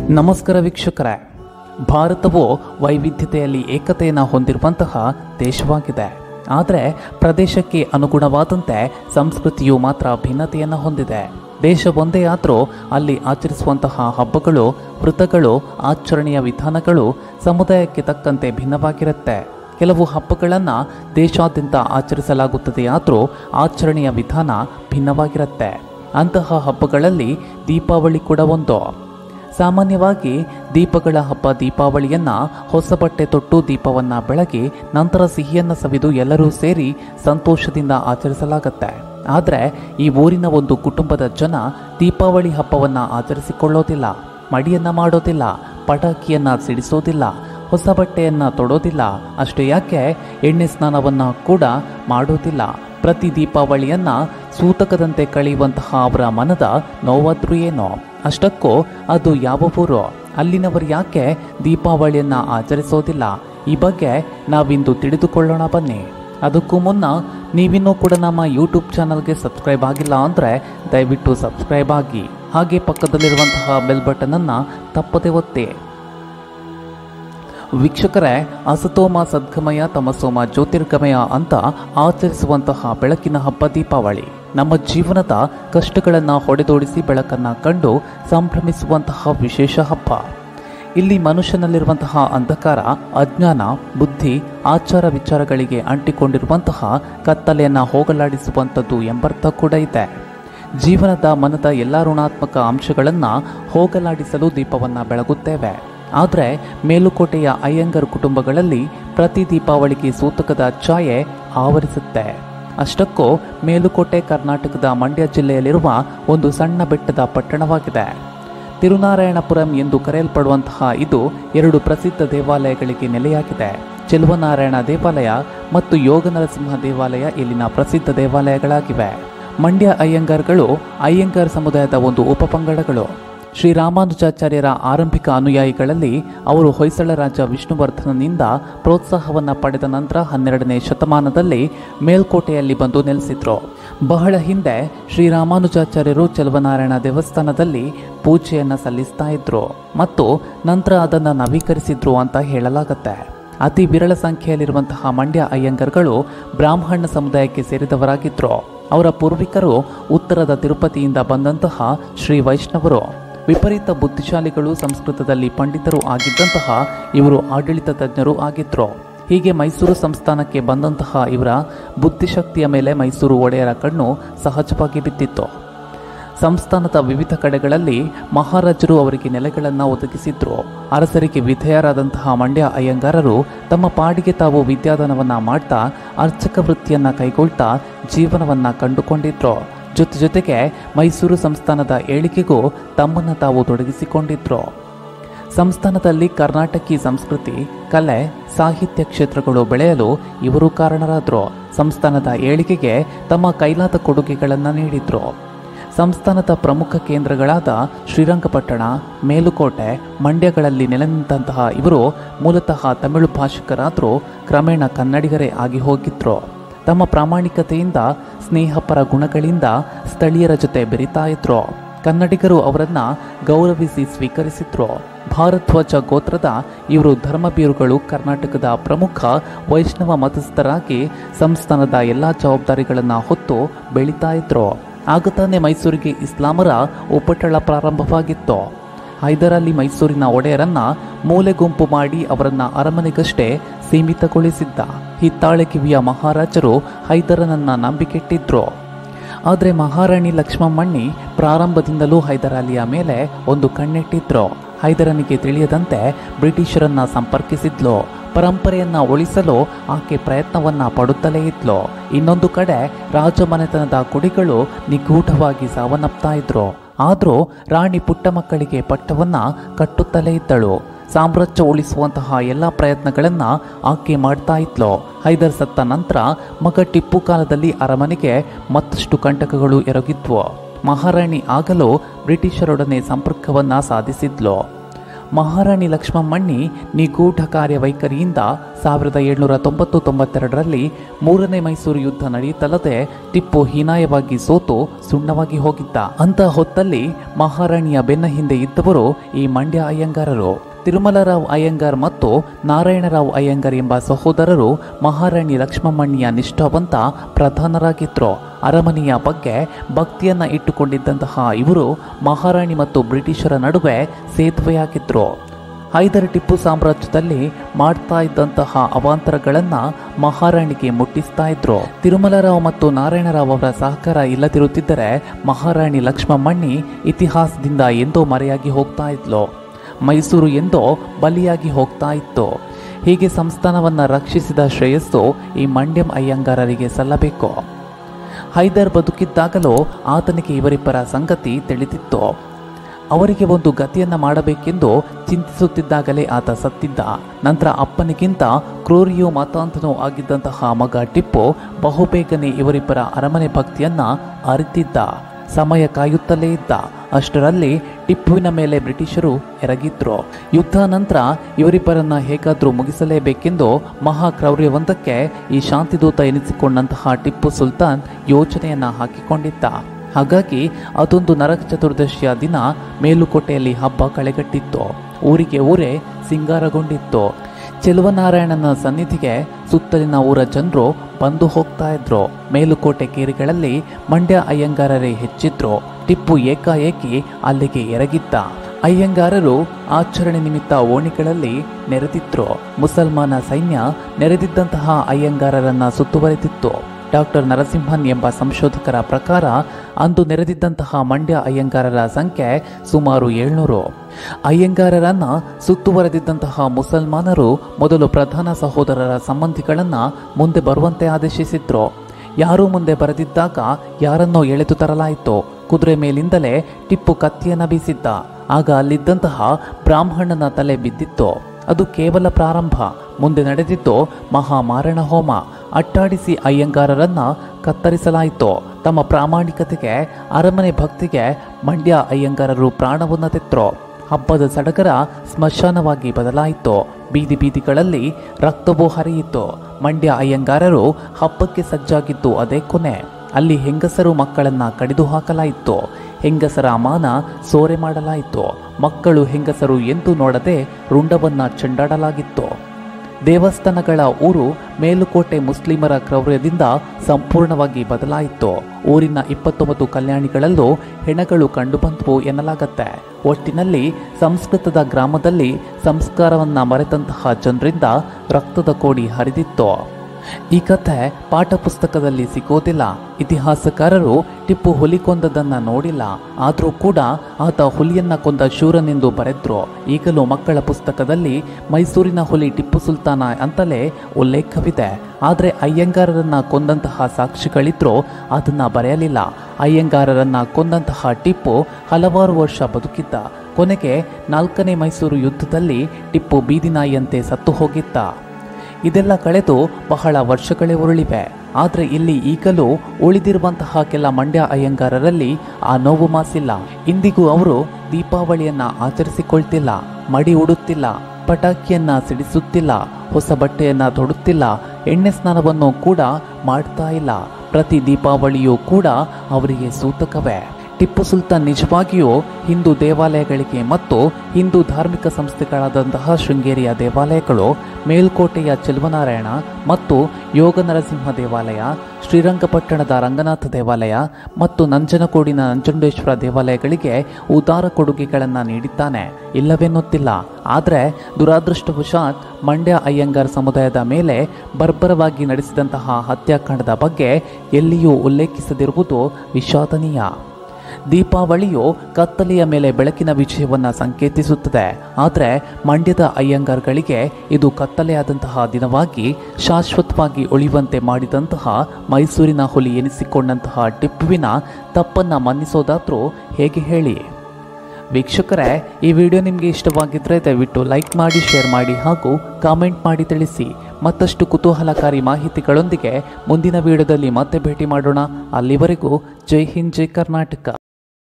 ನಮಸ್ಕಾರ ವೀಕ್ಷಕರೇ ಭಾರತವು ವೈವಿಧ್ಯತೆಯಲ್ಲಿ ಏಕತೆಯನ್ನು ಹೊಂದಿರುವಂತಹ ದೇಶವಾಗಿದೆ ಆದರೆ ಪ್ರದೇಶಕ್ಕೆ ಅನುಗುಣವಾದಂತೆ ಸಂಸ್ಕೃತಿಯು ಮಾತ್ರ ಭಿನ್ನತೆಯನ್ನು ಹೊಂದಿದೆ ದೇಶ ಒಂದೇ ಆದರೂ ಅಲ್ಲಿ ಆಚರಿಸುವಂತಹ ಹಬ್ಬಗಳು ವೃತ್ತಗಳು ಆಚರಣೆಯ ವಿಧಾನಗಳು ಸಮುದಾಯಕ್ಕೆ ತಕ್ಕಂತೆ ಭಿನ್ನವಾಗಿರುತ್ತೆ ಕೆಲವು ಹಬ್ಬಗಳನ್ನು ದೇಶಾದ್ಯಂತ ಆಚರಿಸಲಾಗುತ್ತದೆಯಾದರೂ ಆಚರಣೆಯ ವಿಧಾನ ಭಿನ್ನವಾಗಿರುತ್ತೆ ಅಂತಹ ಹಬ್ಬಗಳಲ್ಲಿ ದೀಪಾವಳಿ ಕೂಡ ಒಂದು ಸಾಮಾನ್ಯವಾಗಿ ದೀಪಗಳ ಹಬ್ಬ ದೀಪಾವಳಿಯನ್ನ ಹೊಸ ಬಟ್ಟೆ ತೊಟ್ಟು ದೀಪವನ್ನ ಬೆಳಗಿ ನಂತರ ಸಿಹಿಯನ್ನ ಸವಿದು ಎಲ್ಲರೂ ಸೇರಿ ಸಂತೋಷದಿಂದ ಆಚರಿಸಲಾಗುತ್ತೆ ಆದರೆ ಈ ಊರಿನ ಒಂದು ಕುಟುಂಬದ ಜನ ದೀಪಾವಳಿ ಹಬ್ಬವನ್ನ ಆಚರಿಸಿಕೊಳ್ಳೋದಿಲ್ಲ ಮಡಿಯನ್ನ ಮಾಡೋದಿಲ್ಲ ಪಟಾಕಿಯನ್ನ ಸಿಡಿಸೋದಿಲ್ಲ ಹೊಸ ಬಟ್ಟೆಯನ್ನ ತೊಡೋದಿಲ್ಲ ಅಷ್ಟೇ ಯಾಕೆ ಎಣ್ಣೆ ಸ್ನಾನವನ್ನ ಕೂಡ ಮಾಡೋದಿಲ್ಲ ಪ್ರತಿ ದೀಪಾವಳಿಯನ್ನ ಸೂತಕದಂತೆ ಕಳೆಯುವಂತಹ ಅವರ ಮನದ ನೋವಾದ್ರೂ ಏನೋ ಅಷ್ಟಕ್ಕೂ ಅದು ಯಾವ ಊರು ಅಲ್ಲಿನವರು ಯಾಕೆ ದೀಪಾವಳಿಯನ್ನ ಆಚರಿಸೋದಿಲ್ಲ ಈ ಬಗ್ಗೆ ನಾವಿಂದು ತಿಳಿದುಕೊಳ್ಳೋಣ ಬನ್ನಿ ಅದಕ್ಕೂ ಮುನ್ನ ನೀವಿನ್ನೂ ಕೂಡ ನಮ್ಮ ಯೂಟ್ಯೂಬ್ ಚಾನಲ್ಗೆ ಸಬ್ಸ್ಕ್ರೈಬ್ ಆಗಿಲ್ಲ ಅಂದರೆ ದಯವಿಟ್ಟು ಸಬ್ಸ್ಕ್ರೈಬ್ ಆಗಿ ಹಾಗೆ ಪಕ್ಕದಲ್ಲಿರುವಂತಹ ಬೆಲ್ ಬಟನನ್ನು ತಪ್ಪದೆ ಒತ್ತಿ ವೀಕ್ಷಕರೇ ಅಸತೋಮ ಸದ್ಗಮಯ ತಮಸೋಮ ಜ್ಯೋತಿರ್ಗಮಯ ಅಂತ ಆಚರಿಸುವಂತಹ ಬೆಳಕಿನ ಹಬ್ಬ ದೀಪಾವಳಿ ನಮ್ಮ ಜೀವನದ ಕಷ್ಟಗಳನ್ನು ಹೊಡೆದೋಡಿಸಿ ಬೆಳಕನ್ನು ಕಂಡು ಸಂಭ್ರಮಿಸುವಂತಹ ವಿಶೇಷ ಹಬ್ಬ ಇಲ್ಲಿ ಮನುಷ್ಯನಲ್ಲಿರುವಂತಹ ಅಂಧಕಾರ ಅಜ್ಞಾನ ಬುದ್ಧಿ ಆಚಾರ ವಿಚಾರಗಳಿಗೆ ಅಂಟಿಕೊಂಡಿರುವಂತಹ ಕತ್ತಲೆಯನ್ನು ಹೋಗಲಾಡಿಸುವಂಥದ್ದು ಎಂಬರ್ಥ ಕೂಡ ಇದೆ ಜೀವನದ ಮನದ ಎಲ್ಲ ಋಣಾತ್ಮಕ ಅಂಶಗಳನ್ನು ಹೋಗಲಾಡಿಸಲು ದೀಪವನ್ನು ಬೆಳಗುತ್ತೇವೆ ಆದರೆ ಮೇಲುಕೋಟೆಯ ಅಯ್ಯಂಗರ್ ಕುಟುಂಬಗಳಲ್ಲಿ ಪ್ರತಿ ದೀಪಾವಳಿಗೆ ಸೂತಕದ ಛಾಯೆ ಆವರಿಸುತ್ತೆ ಅಷ್ಟಕ್ಕೂ ಮೇಲುಕೋಟೆ ಕರ್ನಾಟಕದ ಮಂಡ್ಯ ಜಿಲ್ಲೆಯಲ್ಲಿರುವ ಒಂದು ಸಣ್ಣ ಬೆಟ್ಟದ ಪಟ್ಟಣವಾಗಿದೆ ತಿರುನಾರಾಯಣಪುರಂ ಎಂದು ಕರೆಯಲ್ಪಡುವಂತಹ ಇದು ಎರಡು ಪ್ರಸಿದ್ಧ ದೇವಾಲಯಗಳಿಗೆ ನೆಲೆಯಾಗಿದೆ ಚೆಲುವನಾರಾಯಣ ದೇವಾಲಯ ಮತ್ತು ಯೋಗ ನರಸಿಂಹ ದೇವಾಲಯ ಇಲ್ಲಿನ ಪ್ರಸಿದ್ಧ ದೇವಾಲಯಗಳಾಗಿವೆ ಮಂಡ್ಯ ಅಯ್ಯಂಗಾರ್ಗಳು ಅಯ್ಯಂಗಾರ್ ಸಮುದಾಯದ ಒಂದು ಉಪಪಂಗಡಗಳು ಶ್ರೀರಾಮಾನುಜಾಚಾರ್ಯರ ಆರಂಭಿಕ ಅನುಯಾಯಿಗಳಲ್ಲಿ ಅವರು ಹೊಯ್ಸಳ ರಾಜ ವಿಷ್ಣುವರ್ಧನನಿಂದ ಪ್ರೋತ್ಸಾಹವನ್ನು ಪಡೆದ ನಂತರ ಹನ್ನೆರಡನೇ ಶತಮಾನದಲ್ಲಿ ಮೇಲ್ಕೋಟೆಯಲ್ಲಿ ಬಂದು ನೆಲೆಸಿದ್ರು ಬಹಳ ಹಿಂದೆ ಶ್ರೀರಾಮಾನುಜಾಚಾರ್ಯರು ಚೆಲುವನಾರಾಯಣ ದೇವಸ್ಥಾನದಲ್ಲಿ ಪೂಜೆಯನ್ನು ಸಲ್ಲಿಸ್ತಾ ಇದ್ರು ಮತ್ತು ನಂತರ ಅದನ್ನು ನವೀಕರಿಸಿದ್ರು ಅಂತ ಹೇಳಲಾಗತ್ತೆ ಅತಿ ವಿರಳ ಸಂಖ್ಯೆಯಲ್ಲಿರುವಂತಹ ಮಂಡ್ಯ ಅಯ್ಯಂಗರ್ಗಳು ಬ್ರಾಹ್ಮಣ ಸಮುದಾಯಕ್ಕೆ ಸೇರಿದವರಾಗಿದ್ರು ಅವರ ಪೂರ್ವಿಕರು ಉತ್ತರದ ತಿರುಪತಿಯಿಂದ ಬಂದಂತಹ ಶ್ರೀ ವೈಷ್ಣವರು ವಿಪರೀತ ಬುದ್ಧಿಶಾಲಿಗಳು ಸಂಸ್ಕೃತದಲ್ಲಿ ಪಂಡಿತರು ಆಗಿದ್ದಂತಹ ಇವರು ಆಡಳಿತ ತಜ್ಞರು ಆಗಿದ್ರು ಹೀಗೆ ಮೈಸೂರು ಸಂಸ್ಥಾನಕ್ಕೆ ಬಂದಂತಹ ಇವರ ಬುದ್ಧಿಶಕ್ತಿಯ ಮೇಲೆ ಮೈಸೂರು ಒಡೆಯರ ಕಣ್ಣು ಸಹಜವಾಗಿ ಬಿದ್ದಿತ್ತು ಸಂಸ್ಥಾನದ ವಿವಿಧ ಕಡೆಗಳಲ್ಲಿ ಮಹಾರಾಜರು ಅವರಿಗೆ ನೆಲೆಗಳನ್ನು ಒದಗಿಸಿದ್ರು ಅರಸರಿಗೆ ವಿಧೇಯರಾದಂತಹ ಮಂಡ್ಯ ಅಯ್ಯಂಗಾರರು ತಮ್ಮ ಪಾಡಿಗೆ ತಾವು ವಿದ್ಯಾದಾನವನ್ನ ಮಾಡ್ತಾ ಅರ್ಚಕ ವೃತ್ತಿಯನ್ನ ಕೈಗೊಳ್ತಾ ಜೀವನವನ್ನ ಕಂಡುಕೊಂಡಿದ್ರು ಜೊತೆ ಜೊತೆಗೆ ಮೈಸೂರು ಸಂಸ್ಥಾನದ ಏಳಿಗೆಗೂ ತಮ್ಮನ್ನ ತಾವು ತೊಡಗಿಸಿಕೊಂಡಿದ್ರು ಸಂಸ್ಥಾನದಲ್ಲಿ ಕರ್ನಾಟಕಿ ಸಂಸ್ಕೃತಿ ಕಲೆ ಸಾಹಿತ್ಯ ಕ್ಷೇತ್ರಗಳು ಬೆಳೆಯಲು ಇವರು ಕಾರಣರಾದರು ಸಂಸ್ಥಾನದ ಏಳಿಗೆಗೆ ತಮ್ಮ ಕೈಲಾದ ಕೊಡುಗೆಗಳನ್ನು ನೀಡಿದ್ರು ಸಂಸ್ಥಾನದ ಪ್ರಮುಖ ಕೇಂದ್ರಗಳಾದ ಶ್ರೀರಂಗಪಟ್ಟಣ ಮೇಲುಕೋಟೆ ಮಂಡ್ಯಗಳಲ್ಲಿ ನೆಲೆ ನಿಂತಹ ಇವರು ಮೂಲತಃ ತಮಿಳು ಭಾಷಿಕರಾದರೂ ಕ್ರಮೇಣ ಕನ್ನಡಿಗರೇ ಆಗಿ ಹೋಗಿದ್ರು ತಮ್ಮ ಪ್ರಾಮಾಣಿಕತೆಯಿಂದ ಸ್ನೇಹಪರ ಗುಣಗಳಿಂದ ಸ್ಥಳೀಯರ ಜೊತೆ ಬೆರಿತಾ ಇದ್ರು ಕನ್ನಡಿಗರು ಅವರನ್ನ ಗೌರವಿಸಿ ಸ್ವೀಕರಿಸಿದ್ರು ಭಾರದ್ವಾಜ ಗೋತ್ರದ ಇವರು ಧರ್ಮಬೀರುಗಳು ಕರ್ನಾಟಕದ ಪ್ರಮುಖ ವೈಷ್ಣವ ಮತಸ್ಥರಾಗಿ ಸಂಸ್ಥಾನದ ಎಲ್ಲ ಜವಾಬ್ದಾರಿಗಳನ್ನು ಹೊತ್ತು ಬೆಳೀತಾ ಇದ್ರು ಆಗ ತಾನೇ ಮೈಸೂರಿಗೆ ಇಸ್ಲಾಮರ ಉಪಟಳ ಪ್ರಾರಂಭವಾಗಿತ್ತು ಹೈದರಾಲಿ ಮೈಸೂರಿನ ಒಡೆಯರನ್ನ ಮೂಲೆ ಗುಂಪು ಮಾಡಿ ಅವರನ್ನ ಅರಮನೆಗಷ್ಟೇ ಸೀಮಿತಗೊಳಿಸಿದ್ದ ಹಿತ್ತಾಳೆ ಕಿವಿಯ ಮಹಾರಾಜರು ಹೈದರನನ್ನ ನಂಬಿಕೆಟ್ಟಿದ್ರು ಆದರೆ ಮಹಾರಾಣಿ ಲಕ್ಷ್ಮಮ್ಮಣ್ಣಿ ಪ್ರಾರಂಭದಿಂದಲೂ ಹೈದರಾಲಿಯ ಮೇಲೆ ಒಂದು ಕಣ್ಣಿಟ್ಟಿದ್ರು ಹೈದರನಿಗೆ ತಿಳಿಯದಂತೆ ಬ್ರಿಟಿಷರನ್ನ ಸಂಪರ್ಕಿಸಿದ್ಲು ಪರಂಪರೆಯನ್ನ ಉಳಿಸಲು ಆಕೆ ಪ್ರಯತ್ನವನ್ನ ಪಡುತ್ತಲೇ ಇದ್ಲು ಇನ್ನೊಂದು ಕಡೆ ರಾಜಮನೆತನದ ಕುಡಿಗಳು ನಿಗೂಢವಾಗಿ ಸಾವನ್ನಪ್ತಾ ಇದ್ರು ಆದರೂ ರಾಣಿ ಪುಟ್ಟ ಮಕ್ಕಳಿಗೆ ಪಟ್ಟವನ್ನ ಕಟ್ಟುತ್ತಲೇ ಇದ್ದಳು ಸಾಮ್ರಾಜ್ಯ ಉಳಿಸುವಂತಹ ಎಲ್ಲ ಪ್ರಯತ್ನಗಳನ್ನು ಆಕೆ ಮಾಡ್ತಾ ಇದ್ಲು ಹೈದರ್ ಸತ್ತ ನಂತರ ಮಗ ಟಿಪ್ಪು ಕಾಲದಲ್ಲಿ ಅರಮನೆಗೆ ಮತ್ತಷ್ಟು ಕಂಟಕಗಳು ಎರಗಿದ್ವು ಮಹಾರಾಣಿ ಆಗಲು ಬ್ರಿಟಿಷರೊಡನೆ ಸಂಪರ್ಕವನ್ನ ಸಾಧಿಸಿದ್ಲು ಮಹಾರಾಣಿ ಲಕ್ಷ್ಮಮ್ಮಣ್ಣಿ ನಿಗೂಢ ಕಾರ್ಯವೈಖರಿಯಿಂದ ಸಾವಿರದ ಏಳ್ನೂರ ತೊಂಬತ್ತು ತೊಂಬತ್ತೆರಡರಲ್ಲಿ ಮೂರನೇ ಮೈಸೂರು ಯುದ್ಧ ನಡೆಯುತ್ತಲ್ಲದೆ ಟಿಪ್ಪು ಹೀನಾಯವಾಗಿ ಸೋತು ಸುಣ್ಣವಾಗಿ ಹೋಗಿದ್ದ ಅಂತ ಹೊತ್ತಲ್ಲಿ ಮಹಾರಾಣಿಯ ಬೆನ್ನ ಹಿಂದೆ ಇದ್ದವರು ಈ ಮಂಡ್ಯ ಅಯ್ಯಂಗಾರರು ತಿರುಮಲರಾವ್ ಅಯ್ಯಂಗಾರ್ ಮತ್ತು ನಾರಾಯಣರಾವ್ ಅಯ್ಯಂಗಾರ್ ಎಂಬ ಸಹೋದರರು ಮಹಾರಾಣಿ ಲಕ್ಷ್ಮಮ್ಮಣ್ಣಿಯ ನಿಷ್ಠಾವಂತ ಪ್ರಧಾನರಾಗಿದ್ರು ಅರಮನೆಯ ಬಗ್ಗೆ ಭಕ್ತಿಯನ್ನ ಇಟ್ಟುಕೊಂಡಿದ್ದಂತಹ ಇವರು ಮಹಾರಾಣಿ ಮತ್ತು ಬ್ರಿಟಿಷರ ನಡುವೆ ಸೇತುವೆಯಾಗಿದ್ರು ಹೈದರ್ ಟಿಪ್ಪು ಸಾಮ್ರಾಜ್ಯದಲ್ಲಿ ಮಾಡ್ತಾ ಇದ್ದಂತಹ ಅವಾಂತರಗಳನ್ನ ಮಹಾರಾಣಿಗೆ ಮುಟ್ಟಿಸ್ತಾ ಇದ್ರು ತಿರುಮಲರಾವ್ ಮತ್ತು ನಾರಾಯಣರಾವ್ ಅವರ ಸಹಕಾರ ಇಲ್ಲದಿರುತ್ತಿದ್ದರೆ ಮಹಾರಾಣಿ ಲಕ್ಷ್ಮಮ್ಮಣ್ಣಿ ಇತಿಹಾಸದಿಂದ ಎಂದೋ ಮರೆಯಾಗಿ ಹೋಗ್ತಾ ಇದ್ಲು ಮೈಸೂರು ಎಂದೋ ಬಲಿಯಾಗಿ ಹೋಗ್ತಾ ಇತ್ತು ಹೀಗೆ ಸಂಸ್ಥಾನವನ್ನ ರಕ್ಷಿಸಿದ ಶ್ರೇಯಸ್ಸು ಈ ಮಂಡ್ಯಂ ಅಯ್ಯಂಗಾರರಿಗೆ ಸಲ್ಲಬೇಕು ಹೈದರ್ ಬದುಕಿದ್ದಾಗಲೂ ಆತನಿಗೆ ಇವರಿಬ್ಬರ ಸಂಗತಿ ತಿಳಿದಿತ್ತು ಅವರಿಗೆ ಒಂದು ಗತಿಯನ್ನ ಮಾಡಬೇಕೆಂದು ಚಿಂತಿಸುತ್ತಿದ್ದಾಗಲೇ ಆತ ಸತ್ತಿದ್ದ ನಂತರ ಅಪ್ಪನಿಗಿಂತ ಕ್ರೂರಿಯೂ ಮತಾಂತನೂ ಆಗಿದ್ದಂತಹ ಮಗ ಟಿಪ್ಪು ಬಹುಬೇಗನೆ ಇವರಿಬ್ಬರ ಅರಮನೆ ಭಕ್ತಿಯನ್ನ ಅರಿತಿದ್ದ ಸಮಯ ಕಾಯುತ್ತಲೇ ಇದ್ದ ಅಷ್ಟರಲ್ಲಿ ಟಿಪ್ಪುವಿನ ಮೇಲೆ ಬ್ರಿಟಿಷರು ಎರಗಿದ್ರು ಯುದ್ಧ ನಂತರ ಇವರಿಬ್ಬರನ್ನ ಹೇಗಾದ್ರೂ ಮುಗಿಸಲೇಬೇಕೆಂದು ಮಹಾಕ್ರೌರ್ಯವೊಂದಕ್ಕೆ ಈ ಶಾಂತಿದೂತ ಎನಿಸಿಕೊಂಡಂತಹ ಟಿಪ್ಪು ಸುಲ್ತಾನ್ ಯೋಚನೆಯನ್ನ ಹಾಕಿಕೊಂಡಿದ್ದ ಹಾಗಾಗಿ ಅದೊಂದು ನರಕ ಚತುರ್ದಶಿಯ ದಿನ ಮೇಲುಕೋಟೆಯಲ್ಲಿ ಹಬ್ಬ ಕಳೆಗಟ್ಟಿತ್ತು ಊರಿಗೆ ಊರೇ ಸಿಂಗಾರಗೊಂಡಿತ್ತು ಚೆಲುವನಾರಾಯಣನ ಸನ್ನಿಧಿಗೆ ಸುತ್ತಲಿನ ಊರ ಜನರು ಬಂದು ಹೋಗ್ತಾ ಇದ್ರು ಮೇಲುಕೋಟೆ ಕೇರಿಗಳಲ್ಲಿ ಮಂಡ್ಯ ಅಯ್ಯಂಗಾರರೇ ಹೆಚ್ಚಿದ್ರು ಟಿಪ್ಪು ಏಕಾಏಕಿ ಅಲ್ಲಿಗೆ ಎರಗಿದ್ದ ಅಯ್ಯಂಗಾರರು ಆಚರಣೆ ನಿಮಿತ್ತ ಓಣಿಗಳಲ್ಲಿ ನೆರೆದಿದ್ರು ಮುಸಲ್ಮಾನ ಸೈನ್ಯ ನೆರೆದಿದ್ದಂತಹ ಅಯ್ಯಂಗಾರರನ್ನ ಸುತ್ತುವರೆದಿತ್ತು ಡಾಕ್ಟರ್ ನರಸಿಂಹನ್ ಎಂಬ ಸಂಶೋಧಕರ ಪ್ರಕಾರ ಅಂದು ನೆರೆದಿದ್ದಂತಹ ಮಂಡ್ಯ ಅಯ್ಯಂಗಾರರ ಸಂಖ್ಯೆ ಸುಮಾರು ಏಳ್ನೂರು ಅಯ್ಯಂಗಾರರನ್ನ ಸುತ್ತುವರೆದಿದ್ದಂತಹ ಮುಸಲ್ಮಾನರು ಮೊದಲು ಪ್ರಧಾನ ಸಹೋದರರ ಸಂಬಂಧಿಗಳನ್ನ ಮುಂದೆ ಬರುವಂತೆ ಆದೇಶಿಸಿದ್ರು ಯಾರೂ ಮುಂದೆ ಬರೆದಿದ್ದಾಗ ಯಾರನ್ನೋ ಎಳೆದು ತರಲಾಯಿತು ಕುದುರೆ ಮೇಲಿಂದಲೇ ಟಿಪ್ಪು ಕತ್ತಿಯನ್ನ ಬೀಸಿದ್ದ ಆಗ ಅಲ್ಲಿದ್ದಂತಹ ಬ್ರಾಹ್ಮಣನ ತಲೆ ಬಿದ್ದಿತ್ತು ಅದು ಕೇವಲ ಪ್ರಾರಂಭ ಮುಂದೆ ನಡೆದಿದ್ದು ಮಹಾಮಾರಣ ಹೋಮ ಅಟ್ಟಾಡಿಸಿ ಅಯ್ಯಂಗಾರರನ್ನ ಕತ್ತರಿಸಲಾಯಿತು ತಮ್ಮ ಪ್ರಾಮಾಣಿಕತೆಗೆ ಅರಮನೆ ಭಕ್ತಿಗೆ ಮಂಡ್ಯ ಅಯ್ಯಂಗಾರರು ಪ್ರಾಣವನ್ನ ತೆತ್ತರು ಹಬ್ಬದ ಸಡಗರ ಸ್ಮಶಾನವಾಗಿ ಬದಲಾಯಿತು ಬೀದಿ ಬೀದಿಗಳಲ್ಲಿ ರಕ್ತವೂ ಹರಿಯಿತು ಮಂಡ್ಯ ಅಯ್ಯಂಗಾರರು ಹಬ್ಬಕ್ಕೆ ಸಜ್ಜಾಗಿದ್ದು ಅದೇ ಕೊನೆ ಅಲ್ಲಿ ಹೆಂಗಸರು ಮಕ್ಕಳನ್ನ ಕಡಿದು ಹಾಕಲಾಯಿತು ಹೆಂಗಸರ ಮಾನ ಸೋರೆ ಮಾಡಲಾಯಿತು ಮಕ್ಕಳು ಹೆಂಗಸರು ಎಂದು ನೋಡದೆ ರುಂಡವನ್ನ ಚೆಂಡಾಡಲಾಗಿತ್ತು ದೇವಸ್ಥಾನಗಳ ಊರು ಮೇಲುಕೋಟೆ ಮುಸ್ಲಿಮರ ಕ್ರೌರ್ಯದಿಂದ ಸಂಪೂರ್ಣವಾಗಿ ಬದಲಾಯಿತು ಊರಿನ ಇಪ್ಪತ್ತೊಂಬತ್ತು ಕಲ್ಯಾಣಿಗಳಲ್ಲೂ ಹೆಣಗಳು ಕಂಡುಬಂದವು ಎನ್ನಲಾಗತ್ತೆ ಒಟ್ಟಿನಲ್ಲಿ ಸಂಸ್ಕೃತದ ಗ್ರಾಮದಲ್ಲಿ ಸಂಸ್ಕಾರವನ್ನ ಮರೆತಂತಹ ಜನರಿಂದ ರಕ್ತದ ಕೋಡಿ ಹರಿದಿತ್ತು ಈ ಕಥೆ ಪಾಠ ಪುಸ್ತಕದಲ್ಲಿ ಸಿಗೋದಿಲ್ಲ ಇತಿಹಾಸಕಾರರು ಟಿಪ್ಪು ಹುಲಿ ಕೊಂದದನ್ನ ನೋಡಿಲ್ಲ ಆದರೂ ಕೂಡ ಆತ ಹುಲಿಯನ್ನ ಕೊಂದ ಶೂರನೆಂದು ಬರೆದ್ರು ಈಗಲೂ ಮಕ್ಕಳ ಪುಸ್ತಕದಲ್ಲಿ ಮೈಸೂರಿನ ಹುಲಿ ಟಿಪ್ಪು ಸುಲ್ತಾನ ಅಂತಲೇ ಉಲ್ಲೇಖವಿದೆ ಆದರೆ ಅಯ್ಯಂಗಾರರನ್ನ ಕೊಂದಂತಹ ಸಾಕ್ಷಿಗಳಿದ್ರೂ ಅದನ್ನ ಬರೆಯಲಿಲ್ಲ ಅಯ್ಯಂಗಾರರನ್ನ ಕೊಂದಂತಹ ಟಿಪ್ಪು ಹಲವಾರು ವರ್ಷ ಬದುಕಿದ್ದ ಕೊನೆಗೆ ನಾಲ್ಕನೇ ಮೈಸೂರು ಯುದ್ಧದಲ್ಲಿ ಟಿಪ್ಪು ಬೀದಿನಾಯಿಯಂತೆ ಸತ್ತು ಹೋಗಿದ್ದ ಇದೆಲ್ಲ ಕಳೆದು ಬಹಳ ವರ್ಷಗಳೇ ಉರುಳಿವೆ ಆದರೆ ಇಲ್ಲಿ ಈಗಲೂ ಉಳಿದಿರುವಂತಹ ಕೆಲ ಮಂಡ್ಯ ಅಯ್ಯಂಗಾರರಲ್ಲಿ ಆ ನೋವು ಮಾಸಿಲ್ಲ ಇಂದಿಗೂ ಅವರು ದೀಪಾವಳಿಯನ್ನ ಆಚರಿಸಿಕೊಳ್ತಿಲ್ಲ ಮಡಿ ಉಡುತ್ತಿಲ್ಲ ಪಟಾಕಿಯನ್ನ ಸಿಡಿಸುತ್ತಿಲ್ಲ ಹೊಸ ಬಟ್ಟೆಯನ್ನ ತೊಡುತ್ತಿಲ್ಲ ಎಣ್ಣೆ ಸ್ನಾನವನ್ನು ಕೂಡ ಮಾಡ್ತಾ ಇಲ್ಲ ಪ್ರತಿ ದೀಪಾವಳಿಯೂ ಕೂಡ ಅವರಿಗೆ ಸೂತಕವೇ ಟಿಪ್ಪು ಸುಲ್ತಾನ್ ನಿಜವಾಗಿಯೂ ಹಿಂದೂ ದೇವಾಲಯಗಳಿಗೆ ಮತ್ತು ಹಿಂದೂ ಧಾರ್ಮಿಕ ಸಂಸ್ಥೆಗಳಾದಂತಹ ಶೃಂಗೇರಿಯ ದೇವಾಲಯಗಳು ಮೇಲ್ಕೋಟೆಯ ಚೆಲುವನಾರಾಯಣ ಮತ್ತು ಯೋಗ ನರಸಿಂಹ ದೇವಾಲಯ ಶ್ರೀರಂಗಪಟ್ಟಣದ ರಂಗನಾಥ ದೇವಾಲಯ ಮತ್ತು ನಂಜನಗೂಡಿನ ನಂಜುಂಡೇಶ್ವರ ದೇವಾಲಯಗಳಿಗೆ ಉದಾರ ಕೊಡುಗೆಗಳನ್ನು ನೀಡಿದ್ದಾನೆ ಇಲ್ಲವೆನ್ನುತ್ತಿಲ್ಲ ಆದರೆ ದುರಾದೃಷ್ಟವಶಾತ್ ಮಂಡ್ಯ ಅಯ್ಯಂಗಾರ್ ಸಮುದಾಯದ ಮೇಲೆ ಬರ್ಬರವಾಗಿ ನಡೆಸಿದಂತಹ ಹತ್ಯಾಕಾಂಡದ ಬಗ್ಗೆ ಎಲ್ಲಿಯೂ ಉಲ್ಲೇಖಿಸದಿರುವುದು ವಿಷಾದನೀಯ ದೀಪಾವಳಿಯು ಕತ್ತಲೆಯ ಮೇಲೆ ಬೆಳಕಿನ ವಿಜಯವನ್ನು ಸಂಕೇತಿಸುತ್ತದೆ ಆದರೆ ಮಂಡ್ಯದ ಅಯ್ಯಂಗಾರ್ಗಳಿಗೆ ಇದು ಕತ್ತಲೆಯಾದಂತಹ ದಿನವಾಗಿ ಶಾಶ್ವತವಾಗಿ ಉಳಿಯುವಂತೆ ಮಾಡಿದಂತಹ ಮೈಸೂರಿನ ಹುಲಿ ಎನಿಸಿಕೊಂಡಂತಹ ಟಿಪ್ಪುವಿನ ತಪ್ಪನ್ನು ಮನ್ನಿಸೋದಾದ್ರೂ ಹೇಗೆ ಹೇಳಿ ವೀಕ್ಷಕರೇ ಈ ವಿಡಿಯೋ ನಿಮಗೆ ಇಷ್ಟವಾಗಿದ್ದರೆ ದಯವಿಟ್ಟು ಲೈಕ್ ಮಾಡಿ ಶೇರ್ ಮಾಡಿ ಹಾಗೂ ಕಾಮೆಂಟ್ ಮಾಡಿ ತಿಳಿಸಿ ಮತ್ತಷ್ಟು ಕುತೂಹಲಕಾರಿ ಮಾಹಿತಿಗಳೊಂದಿಗೆ ಮುಂದಿನ ವಿಡಿಯೋದಲ್ಲಿ ಮತ್ತೆ ಭೇಟಿ ಮಾಡೋಣ ಅಲ್ಲಿವರೆಗೂ ಜೈ ಹಿಂದ್ ಜೈ ಕರ್ನಾಟಕ